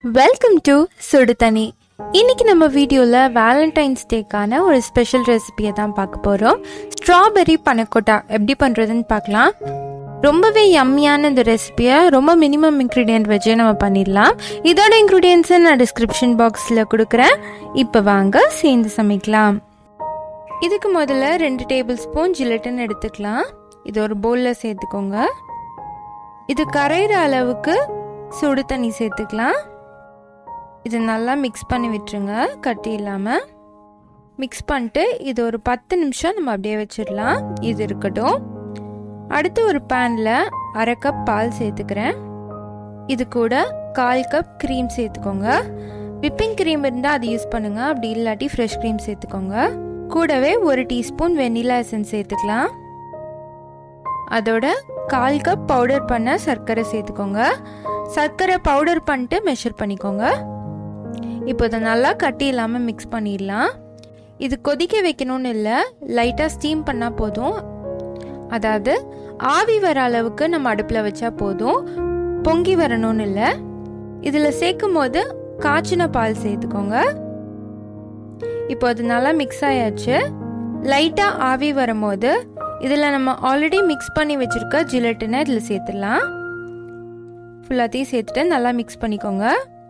welcome to சுடு தண்ணி இன்னைக்கு நம்ம வீடியோவில் வேலண்டைன்ஸ் டேக்கான ஒரு ஸ்பெஷல் ரெசிபியை தான் பார்க்க போகிறோம் ஸ்ட்ராபெரி பனக்கொட்டா எப்படி பண்ணுறதுன்னு பார்க்கலாம் ரொம்பவே யம்மியான இந்த ரெசிபியை ரொம்ப மினிமம் இன்க்ரீடியன்ட் வச்சே நம்ம பண்ணிடலாம் இதோட இன்க்ரீடியன்ஸை நான் டிஸ்கிரிப்ஷன் பாக்ஸில் கொடுக்குறேன் இப்போ வாங்க சேர்ந்து சமைக்கலாம் இதுக்கு முதல்ல ரெண்டு டேபிள் ஸ்பூன் ஜிலட்டின் எடுத்துக்கலாம் இது ஒரு பவுலில் சேர்த்துக்கோங்க இது கரையிற அளவுக்கு சுடு தண்ணி சேர்த்துக்கலாம் இது நல்லா மிக்ஸ் பண்ணி விட்டுருங்க கட்டி இல்லாமல் மிக்ஸ் பண்ணிட்டு இது ஒரு பத்து நிமிஷம் நம்ம அப்படியே வச்சிடலாம் இது இருக்கட்டும் அடுத்து ஒரு பேனில் அரை கப் பால் சேர்த்துக்கிறேன் இது கூட கால் கப் க்ரீம் சேர்த்துக்கோங்க விப்பிங் க்ரீம் இருந்தால் அது யூஸ் பண்ணுங்க அப்படி இல்லாட்டி ஃப்ரெஷ் க்ரீம் சேர்த்துக்கோங்க கூடவே ஒரு டீஸ்பூன் வெண்ணிலா எசன்ஸ் சேர்த்துக்கலாம் அதோட கால் கப் பவுடர் பண்ண சர்க்கரை சேர்த்துக்கோங்க சர்க்கரை பவுடர் பண்ணிட்டு மெஷர் பண்ணிக்கோங்க இப்போ இதை நல்லா கட்டி இல்லாமல் மிக்ஸ் பண்ணிடலாம் இது கொதிக்க வைக்கணும்னு இல்லை லைட்டாக ஸ்டீம் பண்ணால் போதும் அதாவது ஆவி வர அளவுக்கு நம்ம அடுப்பில் வச்சா போதும் பொங்கி வரணும்னு இல்லை இதில் சேர்க்கும் போது காய்ச்சின பால் சேர்த்துக்கோங்க இப்போ அது நல்லா மிக்ஸ் ஆயாச்சு லைட்டாக ஆவி வரும்போது இதில் நம்ம ஆல்ரெடி மிக்ஸ் பண்ணி வச்சுருக்க ஜிலட்டினை இதில் சேர்த்துடலாம் ஃபுல்லாத்தையும் சேர்த்துட்டு நல்லா மிக்ஸ் பண்ணிக்கோங்க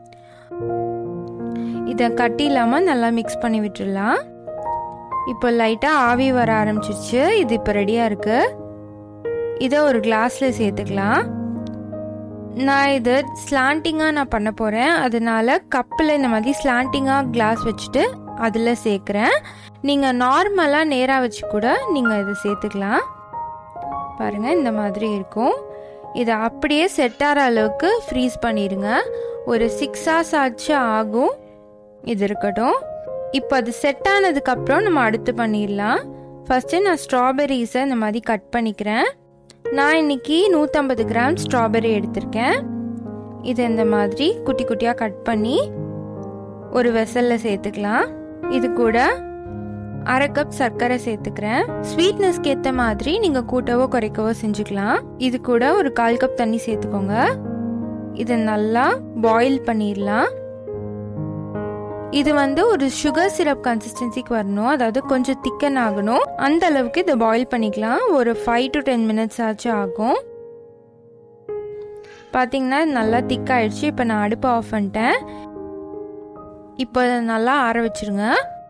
இதை கட்டி இல்லாமல் நல்லா மிக்ஸ் பண்ணி விட்டுடலாம் இப்போ லைட்டாக ஆவி வர ஆரம்பிச்சிருச்சு இது இப்போ ரெடியாக இருக்குது இதை ஒரு கிளாஸில் சேர்த்துக்கலாம் நான் இது ஸ்லாண்டிங்காக நான் பண்ண போகிறேன் அதனால கப்பில் இந்த மாதிரி ஸ்லாண்டிங்காக கிளாஸ் வச்சுட்டு அதில் சேர்க்குறேன் நீங்கள் நார்மலாக நேராக வச்சு கூட நீங்கள் இதை சேர்த்துக்கலாம் பாருங்கள் இந்த மாதிரி இருக்கும் இதை அப்படியே செட் ஆகிற அளவுக்கு ஃப்ரீஸ் பண்ணிடுங்க ஒரு சிக்ஸ் ஹவர்ஸ் ஆச்சு ஆகும் இது இருக்கட்டும் இப்போ அது செட் ஆனதுக்கப்புறம் நம்ம அடுத்து பண்ணிடலாம் ஃபஸ்ட்டு நான் ஸ்ட்ராபெரிஸை இந்த மாதிரி கட் பண்ணிக்கிறேன் நான் இன்னைக்கு நூற்றம்பது கிராம் ஸ்ட்ராபெரி எடுத்திருக்கேன் இது இந்த மாதிரி குட்டி குட்டியாக கட் பண்ணி ஒரு வெசலில் சேர்த்துக்கலாம் இது கூட அரை கப் சர்க்கரை சேர்த்துக்கிறேன் ஸ்வீட்னஸ்க்கு ஏற்ற மாதிரி நீங்கள் கூட்டவோ குறைக்கவோ செஞ்சுக்கலாம் இது கூட ஒரு கால் கப் தண்ணி சேர்த்துக்கோங்க இதை நல்லா பாயில் பண்ணிடலாம் இது வந்து ஒரு சுகர் சிரப் கன்சிஸ்டன்சிக்கு வரணும் அதாவது கொஞ்சம் திக்கன் ஆகணும் அந்த அளவுக்கு இதை பாயில் பண்ணிக்கலாம் ஒரு ஃபைவ் டு டென் மினிட்ஸ் ஆச்சு ஆகும் பார்த்தீங்கன்னா நல்லா திக் ஆயிடுச்சு இப்போ நான் அடுப்பு ஆஃப் பண்ணிட்டேன் இப்போ நல்லா ஆற வச்சிருங்க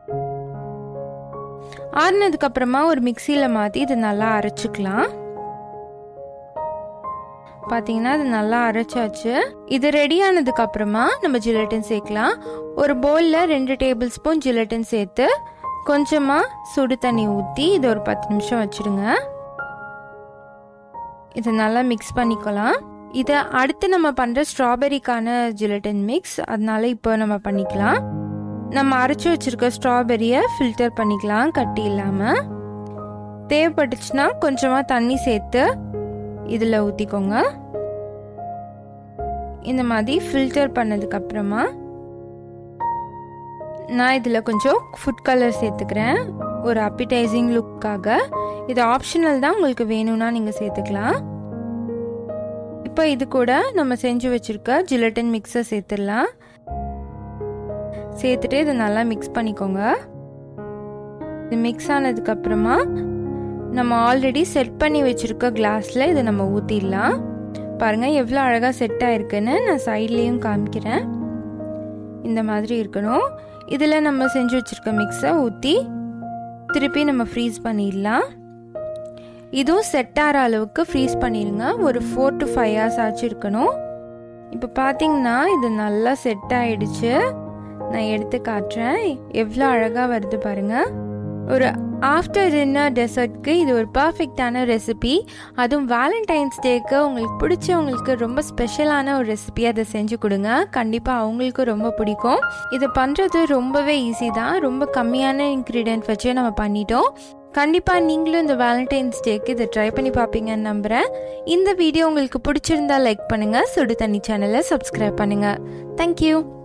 ஆறுனதுக்கு அப்புறமா ஒரு மிக்சியில் மாற்றி இது நல்லா அரைச்சிக்கலாம் பார்த்தீங்கன்னா அது நல்லா அரைச்சாச்சு இது ரெடி ஆனதுக்கு அப்புறமா நம்ம ஜிலட்டின் சேர்க்கலாம் ஒரு பவுலில் ரெண்டு டேபிள் ஸ்பூன் ஜிலட்டின் சேர்த்து கொஞ்சமாக சுடு தண்ணி ஊற்றி இது ஒரு பத்து நிமிஷம் வச்சுடுங்க இதை நல்லா மிக்ஸ் பண்ணிக்கலாம் இதை அடுத்து நம்ம பண்ணுற ஸ்ட்ராபெரிக்கான ஜிலட்டின் மிக்ஸ் அதனால இப்போ நம்ம பண்ணிக்கலாம் நம்ம அரைச்சி வச்சிருக்க ஸ்ட்ராபெரியை ஃபில்டர் பண்ணிக்கலாம் கட்டி இல்லாமல் தேவைப்பட்டுச்சுன்னா கொஞ்சமாக தண்ணி சேர்த்து இதில் ஊற்றிக்கோங்க இந்த மாதிரி ஃபில்டர் பண்ணதுக்கு அப்புறமா நான் இதில் கொஞ்சம் ஃபுட் கலர் சேர்த்துக்கிறேன் ஒரு அப்பிடைசிங் லுக்காக இது ஆப்ஷனல் தான் உங்களுக்கு வேணும்னா நீங்கள் சேர்த்துக்கலாம் இப்போ இது கூட நம்ம செஞ்சு வச்சுருக்க ஜிலட்டின் மிக்ஸை சேர்த்துடலாம் சேர்த்துட்டு இதை நல்லா மிக்ஸ் பண்ணிக்கோங்க இது மிக்ஸ் ஆனதுக்கப்புறமா நம்ம ஆல்ரெடி செட் பண்ணி வச்சுருக்க கிளாஸில் இதை நம்ம ஊற்றிடலாம் பாருங்கள் எவ்வளோ அழகாக செட் ஆயிருக்குன்னு நான் சைட்லேயும் காமிக்கிறேன் இந்த மாதிரி இருக்கணும் இதில் நம்ம செஞ்சு வச்சுருக்க மிக்ஸை ஊற்றி திருப்பி நம்ம ஃப்ரீஸ் பண்ணிடலாம் இதுவும் செட் ஆகிற அளவுக்கு ஃப்ரீஸ் பண்ணிடுங்க ஒரு ஃபோர் டு ஃபைவ் ஹவர்ஸ் ஆச்சு இருக்கணும் இப்போ பார்த்தீங்கன்னா இது நல்லா செட் ஆயிடுச்சு நான் எடுத்து காட்டுறேன் எவ்வளோ அழகாக வருது பாருங்கள் ஒரு ஆஃப்டர் டின்னர் டெசர்ட்க்கு இது ஒரு பர்ஃபெக்டான ரெசிபி அதுவும் வேலண்டைன்ஸ் டேக்கு உங்களுக்கு பிடிச்சவங்களுக்கு ரொம்ப ஸ்பெஷலான ஒரு ரெசிபி அதை செஞ்சு கொடுங்க கண்டிப்பாக அவங்களுக்கு ரொம்ப பிடிக்கும் இதை பண்ணுறது ரொம்பவே ஈஸி தான் ரொம்ப கம்மியான இன்க்ரீடியன்ட் வச்சே நம்ம பண்ணிட்டோம் கண்டிப்பாக நீங்களும் இந்த வேலண்டைன்ஸ் டேக்கு இதை ட்ரை பண்ணி பார்ப்பீங்கன்னு நம்புகிறேன் இந்த வீடியோ உங்களுக்கு பிடிச்சிருந்தா லைக் பண்ணுங்கள் சுடு தண்ணி சேனலை சப்ஸ்கிரைப் பண்ணுங்கள் தேங்க்யூ